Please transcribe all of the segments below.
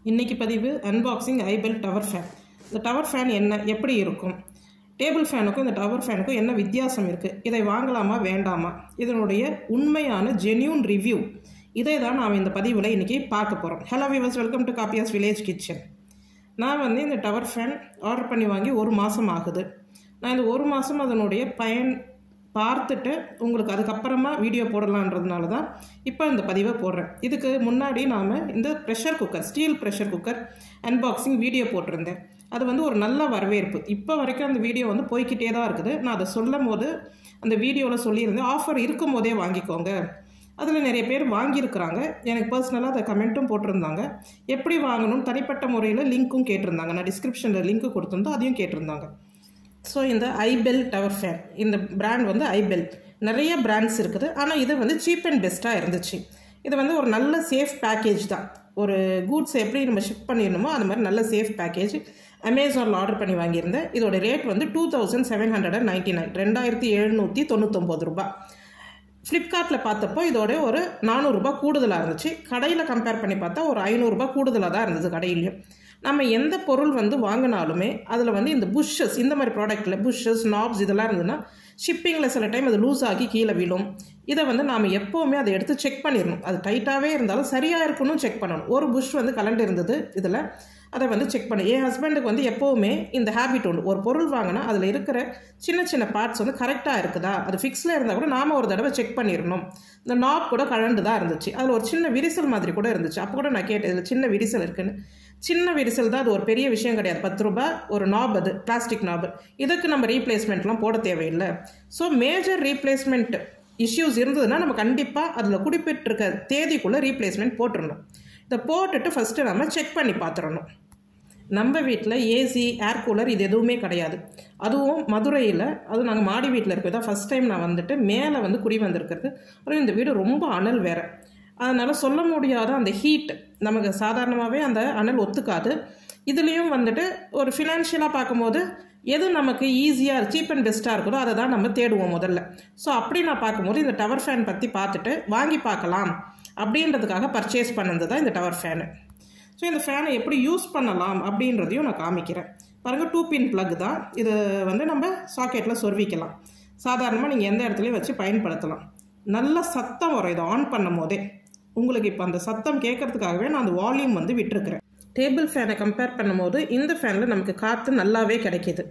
இன்னைக்கு பதிவு unboxing iBell tower fan இந்த டவர் ஃபேன் என்ன எப்படி இருக்கும் டேபிள் ஃபேனுக்கும் இந்த டவர் ஃபேனுக்கும் என்ன வித்தியாசம் இருக்குது இதை வாங்கலாமா வேண்டாமா இதனுடைய உண்மையான ஜென்யூன் ரிவ்யூ இதை தான் நாம் இந்த பதிவில் இன்றைக்கி பார்க்க போகிறோம் ஹலோ விவர்ஸ் வெல்கம் டு காப்பியாஸ் வில்லேஜ் கிச்சன் நான் வந்து இந்த டவர் ஃபேன் ஆர்டர் பண்ணி வாங்கி ஒரு மாதம் ஆகுது நான் இந்த ஒரு மாதம் அதனுடைய பயன் பார்த்துட்டு உங்களுக்கு அதுக்கப்புறமா வீடியோ போடலான்றதுனால தான் இப்போ இந்த பதிவை போடுறேன் இதுக்கு முன்னாடி நாம் இந்த pressure cooker steel pressure cooker unboxing video போட்டிருந்தேன் அது வந்து ஒரு நல்ல வரவேற்பு இப்போ வரைக்கும் அந்த வீடியோ வந்து போய்கிட்டே தான் இருக்குது நான் அதை சொல்லும் போது அந்த வீடியோவில் சொல்லியிருந்தேன் ஆஃபர் இருக்கும் போதே வாங்கிக்கோங்க அதில் நிறைய பேர் வாங்கியிருக்கிறாங்க எனக்கு பர்சனலாக அதை கமெண்ட்டும் போட்டிருந்தாங்க எப்படி வாங்கணும் தனிப்பட்ட முறையில் லிங்க்கும் கேட்டிருந்தாங்க நான் டிஸ்கிரிப்ஷனில் லிங்க்கு கொடுத்துருந்தோம் அதையும் கேட்டிருந்தாங்க ஸோ இந்த ஐபெல் டவர் ஃபேன் இந்த பிராண்ட் வந்து ஐபெல் நிறைய பிராண்ட்ஸ் இருக்குது ஆனால் இது வந்து சீப் அண்ட் பெஸ்ட்டாக இருந்துச்சு இது வந்து ஒரு நல்ல சேஃப் பேக்கேஜ் தான் ஒரு கூட்ஸ் எப்படி நம்ம ஷிப் பண்ணிடணுமோ அது மாதிரி நல்ல சேஃப் பேக்கேஜ் அமேசானில் ஆர்டர் பண்ணி வாங்கியிருந்தேன் இதோட ரேட் வந்து two thousand seven hundred and ninety nine ரெண்டாயிரத்தி எழுநூற்றி தொண்ணூத்தொம்பது ரூபாய் ஃப்ளிப்கார்ட்டில் பார்த்தப்போ இதோட ஒரு நானூறுரூபா கூடுதலாக இருந்துச்சு கடையில் கம்பேர் பண்ணி பார்த்தா ஒரு ஐநூறுரூபா கூடுதலாக தான் இருந்தது கடையிலையும் நம்ம எந்த பொருள் வந்து வாங்கினாலுமே அதில் வந்து இந்த புஷ்ஷஸ் இந்த மாதிரி ப்ராடக்ட்டில் புஷ்ஷஸ் நாப்ஸ் இதெல்லாம் இருந்ததுன்னா ஷிப்பிங்கில் சில டைம் அது லூஸ் ஆகி கீழே விழும் இதை வந்து நாம் எப்போவுமே அதை எடுத்து செக் பண்ணிடணும் அது டைட்டாகவே இருந்தாலும் சரியாக இருக்கணும் செக் பண்ணணும் ஒரு புஷ் வந்து கலண்டு இருந்தது இதில் அதை வந்து செக் பண்ணு என் ஹஸ்பண்டுக்கு வந்து எப்போவுமே இந்த ஹேபிட் உண்டு ஒரு பொருள் வாங்கினா அதில் இருக்கிற சின்ன சின்ன பார்ட்ஸ் வந்து கரெக்டாக இருக்குதா அது ஃபிக்ஸில் இருந்தால் கூட நாம் ஒரு தடவை செக் பண்ணிடணும் இந்த நாப் கூட கழண்டு தான் இருந்துச்சு அதில் ஒரு சின்ன விரிசல் மாதிரி கூட இருந்துச்சு அப்போ கூட நான் கேட்டேன் இதில் சின்ன விரிசல் இருக்குன்னு சின்ன விரிசல் தான் அது ஒரு பெரிய விஷயம் கிடையாது பத்து ரூபாய் ஒரு நாப் அது பிளாஸ்டிக் நாப் இதுக்கு நம்ம ரீப்ளேஸ்மெண்ட்லாம் போட தேவையில்லை ஸோ மேஜர் ரீப்ளேஸ்மெண்ட் இஷ்யூஸ் இருந்ததுன்னா நம்ம கண்டிப்பாக அதில் குறிப்பிட்டிருக்க தேதிக்குள்ளே ரீப்ளேஸ்மெண்ட் போட்டுடணும் இதை போட்டுட்டு ஃபஸ்ட்டு நம்ம செக் பண்ணி பார்த்துடணும் நம்ம வீட்டில் ஏசி ஏர் கூலர் இது எதுவுமே கிடையாது அதுவும் மதுரையில் அதுவும் நாங்கள் மாடி வீட்டில் இருக்கிறது தான் ஃபஸ்ட் டைம் நான் வந்துட்டு மேலே வந்து குடி வந்திருக்கிறது அப்புறம் இந்த வீடு ரொம்ப அனல் வேறு அதனால் சொல்ல முடியாத அந்த ஹீட் நமக்கு சாதாரணமாகவே அந்த அனல் ஒத்துக்காது இதுலேயும் வந்துட்டு ஒரு ஃபினான்ஷியலாக பார்க்கும்போது எது நமக்கு ஈஸியாக சீப் அண்ட் பெஸ்ட்டாக இருக்குதோ அதை தான் நம்ம தேடுவோம் முதல்ல ஸோ அப்படி நான் பார்க்கும்போது இந்த டவர் ஃபேன் பற்றி பார்த்துட்டு வாங்கி பார்க்கலாம் அப்படின்றதுக்காக பர்ச்சேஸ் பண்ணது தான் இந்த டவர் ஃபேனு ஸோ இந்த ஃபேனை எப்படி யூஸ் பண்ணலாம் அப்படின்றதையும் நான் காமிக்கிறேன் பாருங்கள் டூ பின் ப்ளக் தான் இது வந்து நம்ம சாக்கெட்டில் சொருவிக்கலாம் சாதாரணமாக நீங்கள் எந்த இடத்துலையும் வச்சு பயன்படுத்தலாம் நல்ல சத்தம் வரும் இதை ஆன் பண்ணும் போதே உங்களுக்கு இப்போ அந்த சத்தம் கேட்கறதுக்காகவே நான் அந்த வால்யூம் வந்து விட்டுருக்குறேன் டேபிள் ஃபேனை கம்பேர் பண்ணும்போது இந்த ஃபேனில் நமக்கு காற்று நல்லாவே கிடைக்கிது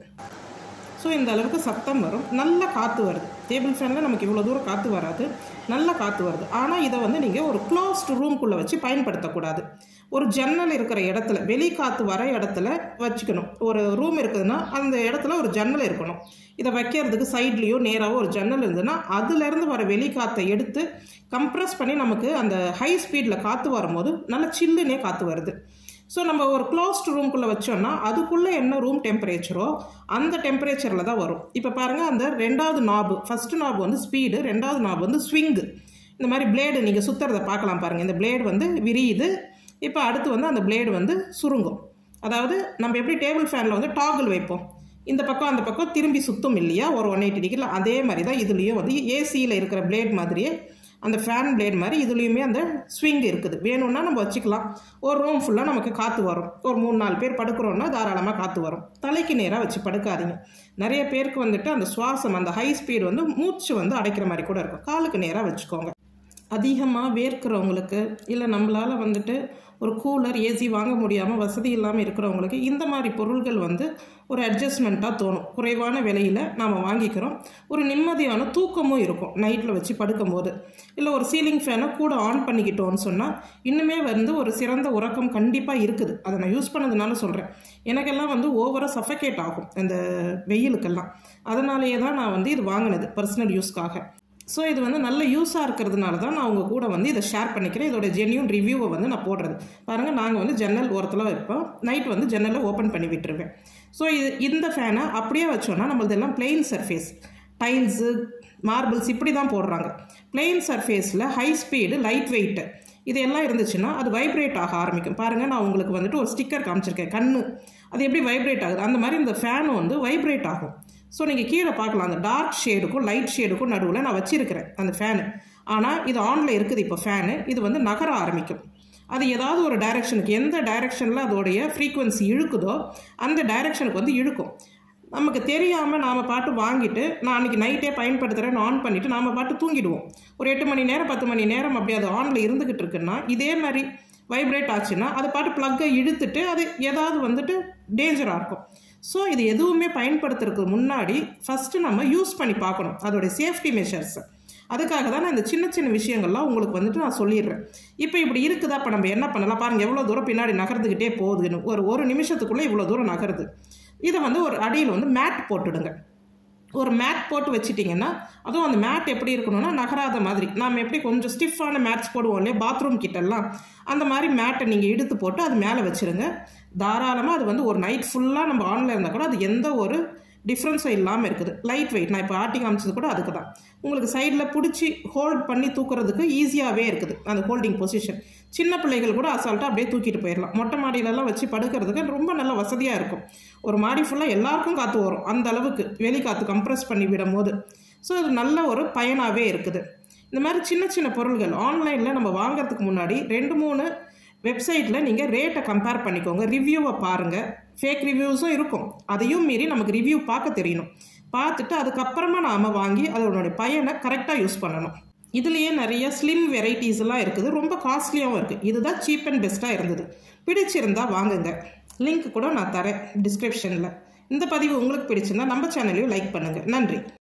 ஸோ இந்த அளவுக்கு சத்தம் வரும் நல்ல காற்று வருது டேபிள் ஃபேனில் நமக்கு இவ்வளோ தூரம் காற்று வராது நல்ல காற்று வருது ஆனால் இதை வந்து நீங்கள் ஒரு க்ளோஸ்டு ரூம்குள்ளே வச்சு பயன்படுத்தக்கூடாது ஒரு ஜன்னல் இருக்கிற இடத்துல வெளி காற்று வர இடத்துல வச்சுக்கணும் ஒரு ரூம் இருக்குதுன்னா அந்த இடத்துல ஒரு ஜன்னல் இருக்கணும் இதை வைக்கிறதுக்கு சைட்லேயோ நேராகவோ ஒரு ஜன்னல் இருந்ததுன்னா அதுலேருந்து வர வெளி காற்றை எடுத்து கம்ப்ரெஸ் பண்ணி நமக்கு அந்த ஹை ஸ்பீடில் காற்று வரும்போது நல்ல சில்லுனே காற்று வருது ஸோ நம்ம ஒரு க்ளோஸ்ட் ரூம்குள்ளே வச்சோம்னா அதுக்குள்ளே என்ன ரூம் டெம்பரேச்சரோ அந்த டெம்பரேச்சரில் தான் வரும் இப்போ பாருங்கள் அந்த ரெண்டாவது நாபு ஃபஸ்ட்டு நாபு வந்து ஸ்பீடு ரெண்டாவது நாபு வந்து ஸ்விங்கு இந்த மாதிரி பிளேடு நீங்கள் சுற்றுறத பார்க்கலாம் பாருங்கள் இந்த பிளேடு வந்து விரியுது இப்போ அடுத்து வந்து அந்த பிளேடு வந்து சுருங்கும் அதாவது நம்ம எப்படி டேபிள் ஃபேனில் வந்து டாகிள் வைப்போம் இந்த பக்கம் அந்த பக்கம் திரும்பி சுத்தும் இல்லையா ஒரு ஒன் எயிட்டி டிகிரியில் அதே மாதிரி தான் இதுலேயும் வந்து ஏசியில் இருக்கிற பிளேட் மாதிரியே அந்த ஃபேன் பிளேட் மாதிரி இதுலேயுமே அந்த ஸ்விங் இருக்குது வேணும்னா நம்ம வச்சுக்கலாம் ஒரு ரூம் ஃபுல்லாக நமக்கு காற்று வரும் ஒரு மூணு நாலு பேர் படுக்கிறோன்னா தாராளமாக காற்று வரும் தலைக்கு நேராக வச்சு படுக்காதீங்க நிறைய பேருக்கு வந்துட்டு அந்த சுவாசம் அந்த ஹை ஸ்பீடு வந்து மூச்சு வந்து அடைக்கிற மாதிரி கூட இருக்கும் காலுக்கு நேராக வச்சுக்கோங்க அதிகமாக வேர்க்கிறவங்களுக்கு இல்லை நம்மளால் வந்துட்டு ஒரு கூலர் ஏசி வாங்க முடியாமல் வசதி இல்லாமல் இருக்கிறவங்களுக்கு இந்த மாதிரி பொருள்கள் வந்து ஒரு அட்ஜஸ்ட்மெண்ட்டாக தோணும் குறைவான விலையில் நாம் வாங்கிக்கிறோம் ஒரு நிம்மதியான தூக்கமும் இருக்கும் நைட்டில் வச்சு படுக்கும்போது இல்லை ஒரு சீலிங் ஃபேனை கூட ஆன் பண்ணிக்கிட்டோன்னு சொன்னால் இன்னுமே வந்து ஒரு சிறந்த உறக்கம் கண்டிப்பாக இருக்குது அதை நான் யூஸ் பண்ணதுனால சொல்கிறேன் எனக்கெல்லாம் வந்து ஓவராக சஃபகேட் ஆகும் இந்த வெயிலுக்கெல்லாம் அதனாலேயே தான் நான் வந்து இது வாங்கினது பர்சனல் யூஸ்க்காக ஸோ இது வந்து நல்ல யூஸாக இருக்கிறதுனால தான் நான் உங்கள் கூட வந்து இதை ஷேர் பண்ணிக்கிறேன் இதோட ஜென்யூன் ரிவ்யூவை வந்து நான் போடுறது பாருங்கள் நாங்கள் வந்து ஜன்னல் ஓரத்தில் வைப்போம் நைட் வந்து ஜன்னலை ஓப்பன் பண்ணி விட்டுருவேன் ஸோ இது இந்த ஃபேனை அப்படியே வச்சோன்னா நம்மளது எல்லாம் பிளெயின் சர்ஃபேஸ் டைல்ஸு மார்பிள்ஸ் இப்படி தான் போடுறாங்க பிளெயின் சர்ஃபேஸில் ஹை ஸ்பீடு லைட் வெயிட்டு இது எல்லாம் இருந்துச்சுன்னா அது வைப்ரேட் ஆக ஆரம்பிக்கும் பாருங்கள் நான் உங்களுக்கு வந்துட்டு ஒரு ஸ்டிக்கர் காமிச்சிருக்கேன் கண்ணு அது எப்படி வைப்ரேட் ஆகுது அந்த மாதிரி இந்த ஃபேனும் வந்து வைப்ரேட் ஆகும் ஸோ நீங்கள் கீழே பார்க்கலாம் அந்த டார்க் ஷேடுக்கும் லைட் ஷேடுக்கும் நடுவில் நான் வச்சிருக்கிறேன் அந்த ஃபேனு ஆனால் இது ஆனில் இருக்குது இப்போ ஃபேனு இது வந்து நகர ஆரம்பிக்கும் அது ஏதாவது ஒரு டைரெக்ஷனுக்கு எந்த டைரெக்ஷனில் அதோடைய ஃப்ரீக்குவென்சி இழுக்குதோ அந்த டைரெக்ஷனுக்கு வந்து இழுக்கும் நமக்கு தெரியாமல் நாம் பாட்டு வாங்கிட்டு நான் அன்றைக்கி நைட்டே பயன்படுத்துகிறேன்னு ஆன் பண்ணிவிட்டு நாம் பாட்டு தூங்கிடுவோம் ஒரு எட்டு மணி நேரம் பத்து மணி நேரம் அப்படி அது ஆனில் இருந்துக்கிட்டு இருக்குன்னா இதே மாதிரி வைப்ரேட் ஆச்சுன்னா அது பாட்டு ப்ளக்கை இழுத்துட்டு அது ஏதாவது வந்துட்டு டேஞ்சராக இருக்கும் ஸோ இது எதுவுமே பயன்படுத்துறதுக்கு முன்னாடி ஃபஸ்ட்டு நம்ம யூஸ் பண்ணி பார்க்கணும் அதோடைய சேஃப்டி மெஷர்ஸை அதுக்காக தான் நான் இந்த சின்ன சின்ன விஷயங்கள்லாம் உங்களுக்கு வந்துட்டு நான் சொல்லிடுறேன் இப்போ இப்படி இருக்குதா இப்போ நம்ம என்ன பண்ணலாம் பாருங்கள் எவ்வளோ தூரம் பின்னாடி நகர்ந்துக்கிட்டே போகுதுன்னு ஒரு ஒரு நிமிஷத்துக்குள்ளே இவ்வளோ தூரம் நகருது இதை வந்து ஒரு அடியில் வந்து மேட் போட்டுடுங்க ஒரு மேட் போட்டு வச்சிட்டிங்கன்னா அதுவும் அந்த மேட் எப்படி இருக்கணும்னா நகராத மாதிரி நாம் எப்படி கொஞ்சம் ஸ்டிஃபான மேட்ஸ் போடுவோம் இல்லையா பாத்ரூம் கிட்டெல்லாம் அந்த மாதிரி மேட்டை நீங்கள் இழுத்து போட்டு அது மேலே வச்சுருங்க தாராளமாக அது வந்து ஒரு நைட் ஃபுல்லாக நம்ம ஆனில் இருந்தால் கூட அது எந்த ஒரு டிஃப்ரென்ஸும் இல்லாமல் இருக்குது லைட் வெயிட் நான் இப்போ ஆட்டி காமிச்சது கூட அதுக்கு தான் உங்களுக்கு சைடில் பிடிச்சி ஹோல்ட் பண்ணி தூக்குறதுக்கு ஈஸியாகவே இருக்குது அந்த ஹோல்டிங் பொசிஷன் சின்ன பிள்ளைகள் கூட அசால்ட்டாக அப்படியே தூக்கிட்டு போயிடலாம் மொட்டை மாடியிலலாம் வச்சு படுக்கிறதுக்கு ரொம்ப நல்ல வசதியாக இருக்கும் ஒரு மாடி ஃபுல்லாக எல்லாருக்கும் காற்று வரும் அந்த அளவுக்கு வெளி காற்று கம்ப்ரெஸ் பண்ணி விடும் போது ஸோ இது நல்ல ஒரு பயனாகவே இருக்குது இந்த மாதிரி சின்ன சின்ன பொருள்கள் ஆன்லைனில் நம்ம வாங்குறதுக்கு முன்னாடி ரெண்டு மூணு வெப்சைட்டில் நீங்கள் ரேட்டை கம்பேர் பண்ணிக்கோங்க ரிவ்யூவை பாருங்கள் ஃபேக் ரிவ்யூஸும் இருக்கும் அதையும் மீறி நமக்கு ரிவ்யூ பார்க்க தெரியணும் பார்த்துட்டு அதுக்கப்புறமா நாம் வாங்கி அதனுடைய பயனை கரெக்டாக யூஸ் பண்ணணும் இதுலேயே நிறைய ஸ்லிம் வெரைட்டிஸ் எல்லாம் இருக்குது ரொம்ப காஸ்ட்லியாகவும் இருக்குது இதுதான் சீப் அண்ட் பெஸ்ட்டாக இருந்தது பிடிச்சிருந்தா வாங்குங்க லிங்க் கூட நான் தரேன் டிஸ்கிரிப்ஷனில் இந்த பதிவு உங்களுக்கு பிடிச்சிருந்தா நம்ம சேனலையும் லைக் பண்ணுங்கள் நன்றி